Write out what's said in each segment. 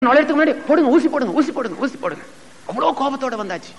நுழையறதுக்கு முன்னாடி போடுங்க ஊசி போடுங்க ஊசி போடுங்க ஊசி போடுங்க அவ்வளவு கோபத்தோட வந்தாச்சு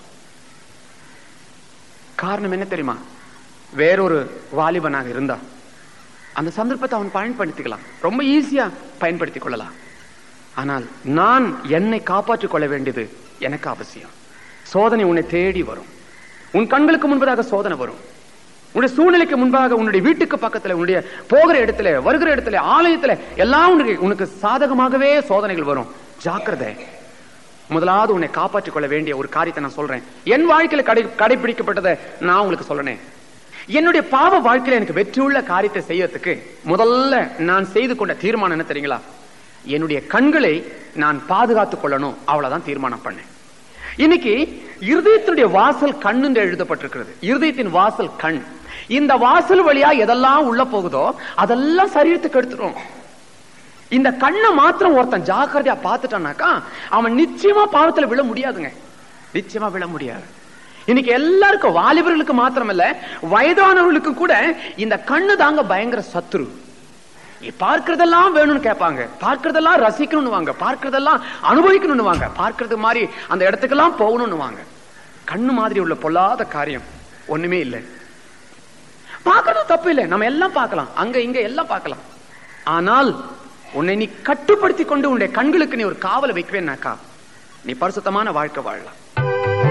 காரணம் என்ன தெரியுமா வேறொரு வாலிபனாக இருந்தா அந்த சந்தர்ப்பத்தை அவன் பயன்படுத்திக்கலாம் ரொம்ப ஈஸியா பயன்படுத்திக் கொள்ளலாம் ஆனால் நான் என்னை காப்பாற்றிக் கொள்ள வேண்டியது எனக்கு அவசியம் சோதனை உன்னை தேடி வரும் உன் கண்களுக்கு முன்பதாக சோதனை வரும் உன்னுடைய சூழ்நிலைக்கு முன்பாக உன்னுடைய வீட்டுக்கு பக்கத்துல உன்னுடைய போகிற இடத்துல வருகிற இடத்துல ஆலயத்துல எல்லாம் உனக்கு உனக்கு சாதகமாகவே சோதனைகள் வரும் ஜாக்கிரதை முதலாவது உன்னை காப்பாற்றிக் கொள்ள வேண்டிய ஒரு காரியத்தை நான் சொல்றேன் என் வாழ்க்கையில கடை கடைபிடிக்கப்பட்டதை நான் உங்களுக்கு சொல்றேன் என்னுடைய பாவ வாழ்க்கையில எனக்கு வெற்றியுள்ள காரியத்தை செய்யறதுக்கு முதல்ல நான் செய்து கொண்ட தீர்மானம் என்ன தெரியுங்களா என்னுடைய கண்களை நான் பாதுகாத்துக் கொள்ளணும் அவ்வளவுதான் தீர்மானம் பண்ணேன் இன்னைக்கு இருதயத்தினுடைய வாசல் கண் என்று எழுதப்பட்டிருக்கிறது இருதயத்தின் வாசல் கண் இந்த வாசல் வழியா எதெல்லாம் உள்ள போகுதோ அதெல்லாம் சரீரத்துக்கு எடுத்துரும் இந்த கண்ணை மாத்திரம் ஒருத்தன் ஜாக்கிரதையா பார்த்துட்டானாக்கா அவன் நிச்சயமா பாவத்துல விழ முடியாதுங்க நிச்சயமா விழ முடியாது இன்னைக்கு எல்லாருக்கும் வாலிபர்களுக்கு மாத்திரமல்ல வயதானவர்களுக்கு கூட இந்த கண்ணு தாங்க பயங்கர சத்துரு பார்க்கறதெல்லாம் வேணும்னு கேட்பாங்க பார்க்கறதெல்லாம் ரசிக்கணும்னு வாங்க பார்க்கறதெல்லாம் அனுபவிக்கணும்னு வாங்க பார்க்கறது மாதிரி அந்த இடத்துக்கெல்லாம் போகணும்னு வாங்க கண்ணு மாதிரி உள்ள பொல்லாத காரியம் ஒண்ணுமே இல்லை பார்க்கறது தப்பு இல்லை நம்ம எல்லாம் பார்க்கலாம் அங்க இங்க எல்லாம் பார்க்கலாம் ஆனால் உன்னை நீ கட்டுப்படுத்தி கொண்டு உன்னுடைய கண்களுக்கு நீ ஒரு காவலை வைக்கவேனாக்கா நீ பரிசுத்தமான வாழ்க்கை வாழலாம்